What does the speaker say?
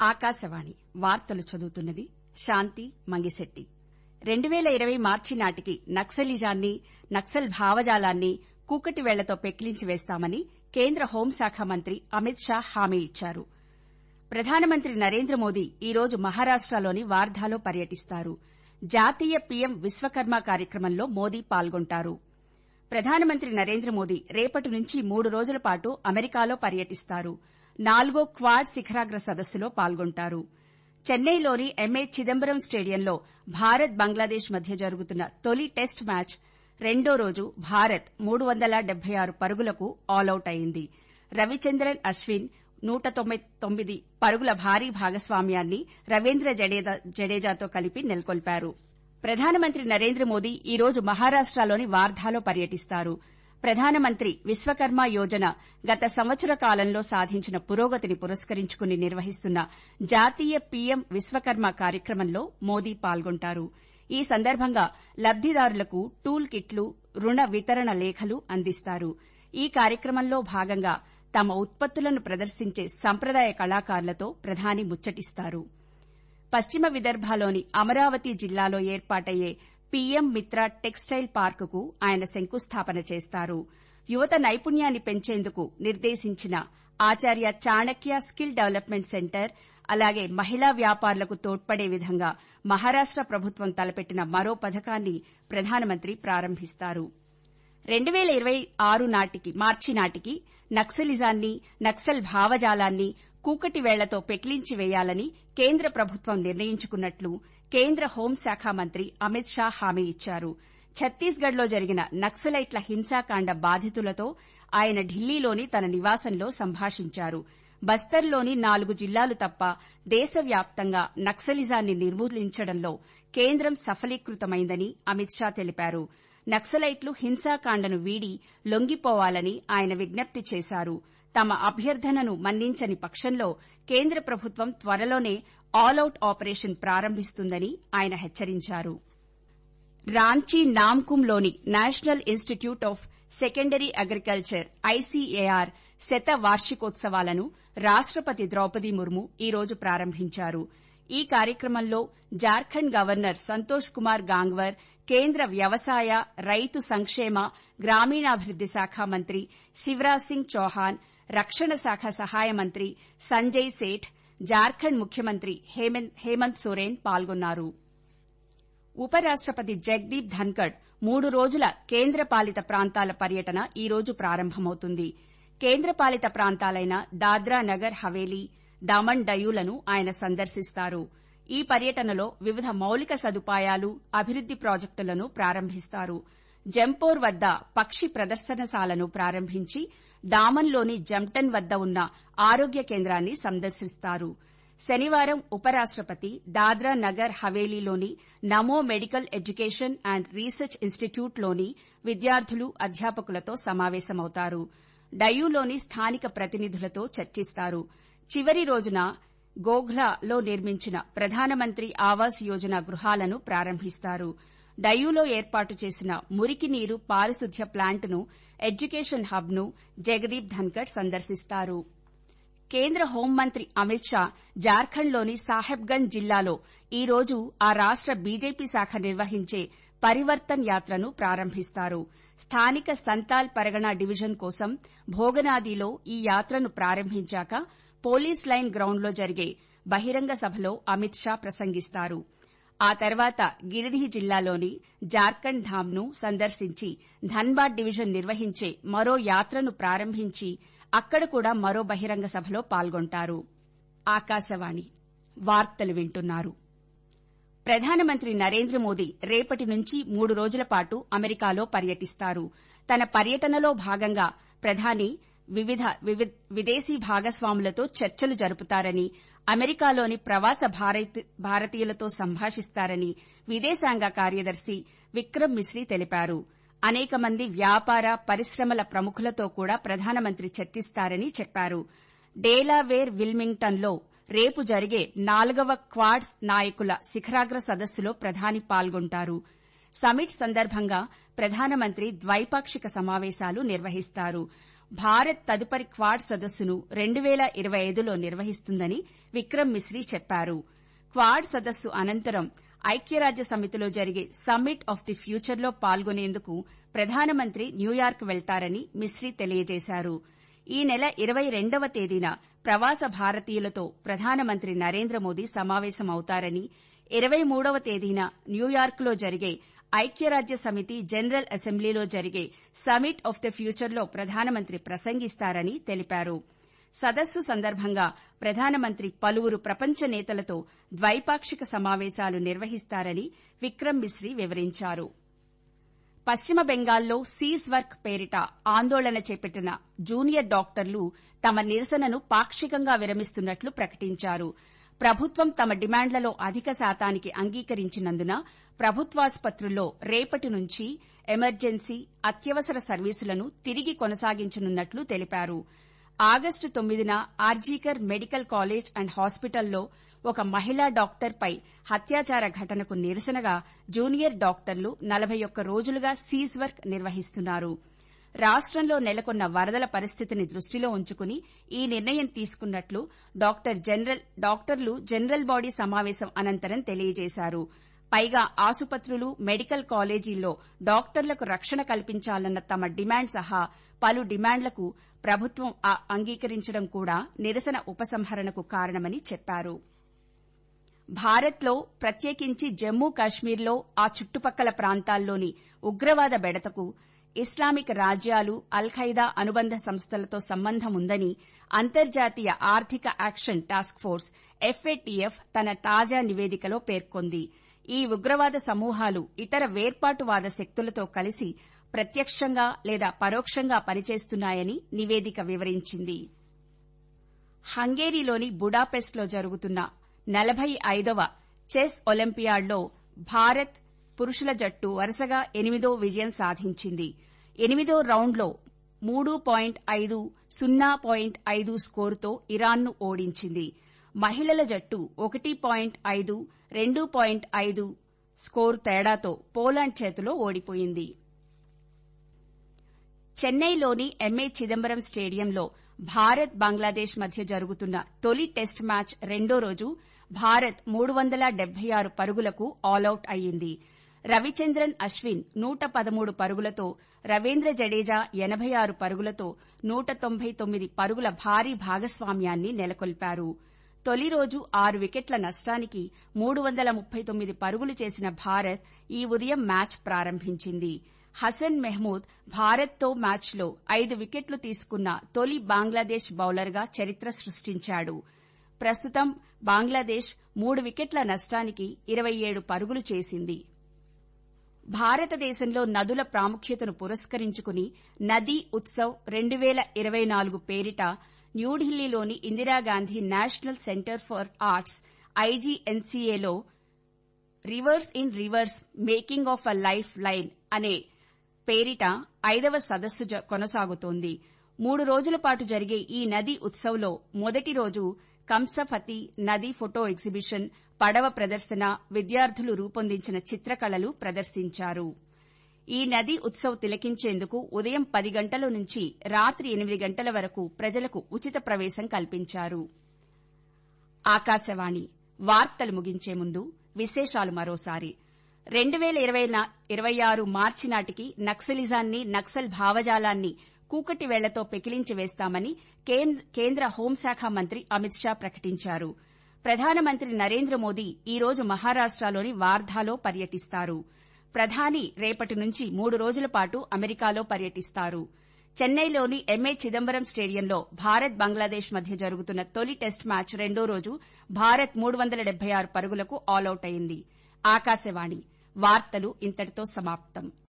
ఆకాశవాణి వార్తలు చదువుతున్నది శాంతి మంగిశెట్టి రెండు పేల ఇరవై మార్చి నాటికి నక్సలిజాన్ని నక్సల్ భావజాలాన్ని కూకటి వేళ్లతో పెకిలించి వేస్తామని కేంద్ర హోంశాఖ మంత్రి అమిత్ షా హామీ ఇచ్చారు ప్రధానమంత్రి నరేంద్ర మోదీ ఈ రోజు మహారాష్టలోని వార్ధాలో పర్యటిస్తారు జాతీయ పీఎం విశ్వకర్మ కార్యక్రమంలో మోదీ పాల్గొంటారు ప్రధానమంత్రి నరేంద్ర మోదీ రేపటి నుంచి మూడు రోజుల పాటు అమెరికాలో పర్యటిస్తారు నాలుగో క్వాడ్ శిఖరాగ్ర సదస్సులో పాల్గొంటారు చెన్నైలోని ఎంఏ చిదంబరం స్టేడియంలో భారత్ బంగ్లాదేశ్ మధ్య జరుగుతున్న తొలి టెస్ట్ మ్యాచ్ రెండో రోజు భారత్ మూడు వందల డెబ్బై ఆరు పరుగులకు ఆలౌట్ అయింది రవిచంద్రన్ అశ్విన్ నూట తొమ్మిది పరుగుల భారీ భాగస్వామ్యాన్ని రవీంద్ర జడేజాతో కలిపి నెలకొల్పారు ప్రధానమంత్రి నరేంద్ర మోదీ ఈ రోజు మహారాష్టలోని వార్ధాలో పర్యటిస్తారు ప్రధానమంత్రి విశ్వకర్మ యోజన గత సంవత్సర కాలంలో సాధించిన పురోగతిని పురస్కరించుకుని నిర్వహిస్తున్న జాతీయ పీఎం విశ్వకర్మ కార్యక్రమంలో మోదీ పాల్గొంటారు ఈ సందర్భంగా లబ్దిదారులకు టూల్ కిట్లు రుణ వితరణ లేఖలు అందిస్తారు ఈ కార్యక్రమంలో భాగంగా తమ ఉత్పత్తులను ప్రదర్శించే సంప్రదాయ కళాకారులతో ప్రధాని ముచ్చటిస్తారు పశ్చిమ విదర్భలోని అమరావతి జిల్లాలో ఏర్పాటయ్యే పీఎం మిత్ర టెక్స్టైల్ పార్కుకు ఆయన శంకుస్థాపన చేస్తారు యువత నైపుణ్యాన్ని పెంచేందుకు నిర్దేశించిన Acharya Chanakya skill development centre అలాగే మహిళా వ్యాపారులకు తోడ్పడే విధంగా మహారాష్ట ప్రభుత్వం తలపెట్టిన మరో పథకాన్ని ప్రధానమంత్రి ప్రారంభిస్తారు రెండు పేల ఇరవై ఆరు నాటికి మార్చి నాటికి నక్సలిజాన్ని నక్సల్ భావజాలాన్ని కూకటి వేళ్లతో పెకిలించి వేయాలని కేంద్ర ప్రభుత్వం నిర్ణయించుకున్నట్లు కేంద్ర హోంశాఖ మంత్రి అమిత్ షా హామీ ఇచ్చారు ఛత్తీస్గఢ్లో జరిగిన నక్సలైట్ల హింసాకాండ బాధితులతో ఆయన ఢిల్లీలోని తన నివాసంలో సంభాషించారు బస్తర్లోని నాలుగు జిల్లాలు తప్ప దేశవ్యాప్తంగా నక్సలిజాన్ని నిర్మూలించడంలో కేంద్రం సఫలీకృతమైందని అమిత్ షా తెలిపారు నక్సలైట్లు హింసాకాండను వీడి లొంగిపోవాలని ఆయన విజ్ఞప్తి చేశారు తమ అభ్యర్థనను మన్నించని పక్షంలో కేంద్ర ప్రభుత్వం త్వరలోనే ఆలౌట్ ఆపరేషన్ ప్రారంభిస్తుందని ఆయన హెచ్చరించారు రాంచీ నామ్కుమ్లోని national institute of secondary agriculture ICAR శత వార్షికోత్సవాలను రాష్టపతి ద్రౌపది ముర్ము ఈ రోజు ప్రారంభించారు ఈ కార్యక్రమంలో జార్ఖండ్ గవర్నర్ సంతోష్ కుమార్ గాంగ్వర్ కేంద్ర వ్యవసాయ రైతు సంక్షేమ గ్రామీణాభివృద్ది శాఖ మంత్రి శివరాజ్ సింగ్ చౌహాన్ రక్షణ శాఖ సహాయ మంత్రి సంజయ్ సేఠ్ జార్ఖండ్ ముఖ్యమంత్రి హేమంత్ సోరెన్ పాల్గొన్నారు ఉపరాష్టపతి జగదీప్ ధన్కడ్ మూడు రోజుల కేంద్రపాలిత ప్రాంతాల పర్యటన ఈ రోజు ప్రారంభమవుతుంది కేంద్రపాలిత ప్రాంతాలైన దాద్రా నగర్ హవేలీ దామన్ డయ్యూలను ఆయన సందర్శిస్తారు ఈ పర్యటనలో వివిధ మౌలిక సదుపాయాలు అభివృద్ది ప్రాజెక్టులను ప్రారంభిస్తారు జంపోర్ వద్ద పక్షి ప్రదర్శనశాలను ప్రారంభించి దామన్లోని జంప్టన్ వద్ద ఉన్న ఆరోగ్య కేంద్రాన్ని సందర్శిస్తారు శనివారం ఉపరాష్టపతి దాద్రా నగర్ హవేలీలోని Namo medical education and research ఇన్స్టిట్యూట్లోని విద్యార్థులు అధ్యాపకులతో సమావేశమవుతారు డయ్యూలోని స్థానిక ప్రతినిధులతో చర్చిస్తారు చివరి రోజున గోఘ్లాలో నిర్మించిన ప్రధానమంత్రి ఆవాస్ యోజన గృహాలను ప్రారంభిస్తారు డయ్యూలో ఏర్పాటు చేసిన మురికి నీరు పారిశుద్ధ్య ప్లాంట్ను ఎడ్యుకేషన్ హబ్ను జగదీప్ ధన్కడ్ సందర్శిస్తారు కేంద్ర హోంమంత్రి అమిత్ షా జార్ఖండ్లోని సాహెబ్గంజ్ జిల్లాలో ఈ రోజు ఆ రాష్ట బీజేపీ శాఖ నిర్వహించే పరివర్తన్ యాత్రను ప్రారంభిస్తారు స్థానిక సంతాల్ పరగణ డివిజన్ కోసం భోగనాదిలో ఈ యాత్రను ప్రారంభించాక పోలీస్ లైన్ గ్రౌండ్లో జరిగే బహిరంగ సభలో అమిత్ షా ప్రసంగిస్తారు ఆ తర్వాత గిరిధి జిల్లాలోని జార్ఖండ్ ధామ్ను సందర్శించి ధన్బాద్ డివిజన్ నిర్వహించే మరో యాత్రను ప్రారంభించి అక్కడ కూడా మరో బహిరంగ సభలో పాల్గొంటారు ఆకాశవాణి వార్తలు వింటున్నారు ప్రధానమంత్రి నరేంద్ర మోదీ రేపటి నుంచి మూడు రోజుల పాటు అమెరికాలో పర్యటిస్తారు తన పర్యటనలో భాగంగా ప్రధాని వివిధ విదేశీ భాగస్వాములతో చర్చలు జరుపుతారని అమెరికాలోని ప్రవాస భారతీయులతో సంభాషిస్తారని విదేశాంగ కార్యదర్శి విక్రమ్ మిశ్రీ తెలిపారు అనేక మంది వ్యాపార పరిశ్రమల ప్రముఖులతో కూడా ప్రధానమంత్రి చర్చిస్తారని చెప్పారు డేలావేర్ విల్మింగ్టన్లో రేపు జరిగే నాలుగవ క్వాడ్స్ నాయకుల శిఖరాగ్ర సదస్సులో ప్రధాని పాల్గొంటారు సమిట్ సందర్భంగా ప్రధానమంత్రి ద్వైపాక్షిక సమావేశాలు నిర్వహిస్తారు భారత్ తదుపరి క్వాడ్ సదస్సును రెండు వేల ఇరవై ఐదులో నిర్వహిస్తుందని విక్రమ్ మిశ్రీ చెప్పారు క్వాడ్ సదస్సు అనంతరం ఐక్యరాజ్య సమితిలో జరిగే సమ్మిట్ ఆఫ్ ది ఫ్యూచర్లో పాల్గొనేందుకు ప్రధానమంత్రి న్యూయార్క్ వెళ్తారని మిశ్రీ తెలియజేశారు ఈ నెల ఇరవై రెండవ తేదీన ప్రవాస భారతీయులతో ప్రధానమంత్రి నరేంద్ర మోదీ సమావేశమవుతారని ఇరవై మూడవ తేదీన న్యూయార్క్లో జరిగే ఐక్యరాజ్య సమితి జనరల్ అసెంబ్లీలో జరిగే సమిట్ ఆఫ్ ద ఫ్యూచర్లో ప్రధానమంత్రి ప్రసంగిస్తారని తెలిపారు సదస్సు సందర్భంగా ప్రధానమంత్రి పలువురు ప్రపంచ నేతలతో ద్వైపాక్షిక సమావేశాలు నిర్వహిస్తారని విక్రమ్ మిశ్రీ వివరించారు పశ్చిమ బెంగాల్లో సీజ్ వర్క్ పేరిట ఆందోళన చేపట్టిన జూనియర్ డాక్టర్లు తమ నిరసనను పాక్షికంగా విరమిస్తున్నట్లు ప్రకటించారు ప్రభుత్వం తమ డిమాండ్లలో అధిక శాతానికి అంగీకరించినందున ప్రభుత్వాసుపత్రుల్లో రేపటి నుంచి ఎమర్జెన్సీ అత్యవసర సర్వీసులను తిరిగి కొనసాగించనున్నట్లు తెలిపారు ఆగస్టు తొమ్మిదిన ఆర్జీకర్ మెడికల్ కాలేజ్ అండ్ హాస్పిటల్లో ఒక మహిళా డాక్టర్పై హత్యాచార ఘటనకు నిరసనగా జూనియర్ డాక్టర్లు నలభై ఒక్క రోజులుగా సీజ్ వర్క్ నిర్వహిస్తున్నారు రాష్టంలో నెలకొన్న వరదల పరిస్థితిని దృష్టిలో ఉంచుకుని ఈ నిర్ణయం తీసుకున్నట్లు డాక్టర్లు జనరల్ బాడీ సమావేశం అనంతరం తెలియజేశారు పైగా ఆసుపత్రులు మెడికల్ కాలేజీల్లో డాక్టర్లకు రక్షణ కల్పించాలన్న తమ డిమాండ్ సహా పలు డిమాండ్లకు ప్రభుత్వం అంగీకరించడం కూడా నిరసన ఉపసంహరణకు కారణమని చెప్పారు భారత్లో ప్రత్యేకించి జమ్మూ కాశ్మీర్లో ఆ చుట్టుపక్కల ప్రాంతాల్లోని ఉగ్రవాద బెడతకు ఇస్లామిక్ రాజ్యాలు అల్ ఖైదా అనుబంధ సంస్థలతో సంబంధముందని అంతర్జాతీయ ఆర్థిక యాక్షన్ టాస్క్ ఫోర్స్ ఎఫ్ఏటీఎఫ్ తన తాజా నివేదికలో పేర్కొంది ఈ ఉగ్రవాద సమూహాలు ఇతర వేర్పాటువాద శక్తులతో కలిసి ప్రత్యక్షంగా లేదా పరోక్షంగా పనిచేస్తున్నాయని నివేదిక వివరించింది హంగేరీలోని బుడాపెస్ట్లో జరుగుతున్న నలభై ఐదవ చెస్ ఒలింపియాడ్లో భారత్ పురుషుల జట్టు వరుసగా ఎనిమిదో విజయం సాధించింది ఎనిమిదో రౌండ్లో మూడు పాయింట్ ఐదు సున్నా పాయింట్ ఐదు స్కోరుతో ఇరాన్ను ఓడించింది మహిళల జట్టు ఒకటి పాయింట్ ఐదు రెండు పాయింట్ ఐదు స్కోరు తేడాతో పోలాండ్ చేతిలో ఓడిపోయింది చెన్నైలోని ఎంఏ చిదంబరం స్టేడియంలో భారత్ బంగ్లాదేశ్ మధ్య జరుగుతున్న తొలి టెస్ట్ మ్యాచ్ రెండో రోజు భారత్ మూడు వందల డెబ్బై ఆరు పరుగులకు ఆలౌట్ అయ్యింది రవిచంద్రన్ అశ్విన్ నూట పదమూడు పరుగులతో రవీంద్ర జడేజా ఎనబై ఆరు పరుగులతో నూట తొంభై తొమ్మిది పరుగుల భారీ భాగస్వామ్యాన్ని నెలకొల్పారు తొలి రోజు ఆరు వికెట్ల నష్టానికి మూడు వందల ముప్పై తొమ్మిది పరుగులు చేసిన భారత్ ఈ ఉదయం మ్యాచ్ ప్రారంభించింది హసన్ మెహమూద్ భారత్తో మ్యాచ్లో ఐదు వికెట్లు తీసుకున్న తొలి బంగ్లాదేశ్ బౌలర్గా చరిత్ర సృష్టించాడు ప్రస్తుతం బంగ్లాదేశ్ మూడు వికెట్ల నష్టానికి ఇరవై ఏడు పరుగులు చేసింది భారతదేశంలో నదుల ప్రాముఖ్యతను పురస్కరించుకుని నదీ ఉత్సవ్ రెండు వేల ఇరవై నాలుగు పేరిట న్యూఢిల్లీలోని Indira Gandhi national centre for arts ఐజీఎన్సీఏలో rivers in rivers making of a life line అనే పేరిట ఐదవ సదస్సు కొనసాగుతోంది మూడు రోజుల పాటు జరిగే ఈ నదీ ఉత్సవ్లో మొదటి రోజు కంసఫతి నదీ ఫొటో ఎగ్జిబిషన్ పడవ ప్రదర్శన విద్యార్థులు రూపొందించిన చిత్రకళలు ప్రదర్శించారు ఈ నదీ ఉత్సవ్ తిలకించేందుకు ఉదయం పది గంటల నుంచి రాత్రి ఎనిమిది గంటల వరకు ప్రజలకు ఉచిత ప్రవేశం కల్పించారు ఆకాశవాణి వార్తలు ముగించే ముందు విశేషాలు మరోసారి రెండు వేల ఇరవై ఆరు మార్చి నాటికి నక్సలిజాన్ని నక్సల్ భావజాలాన్ని కూకటి వేళ్లతో పెకిలించి వేస్తామని కేంద్ర హోంశాఖ మంత్రి అమిత్ షా ప్రకటించారు ప్రధానమంత్రి నరేంద్ర మోదీ ఈ రోజు మహారాష్టలోని వార్ధాలో పర్యటిస్తారు ప్రధాని రేపటి నుంచి మూడు రోజుల పాటు అమెరికాలో పర్యటిస్తారు చెన్నైలోని ఎంఏ చిదంబరం స్టేడియంలో భారత్ బంగ్లాదేశ్ మధ్య జరుగుతున్న తొలి టెస్ట్ మ్యాచ్ రెండో రోజు భారత్ మూడు వందల డెబ్బై ఆరు పరుగులకు ఆలౌట్ అయింది ఆకాశవాణి వార్తలు ఇంతటితో సమాప్తం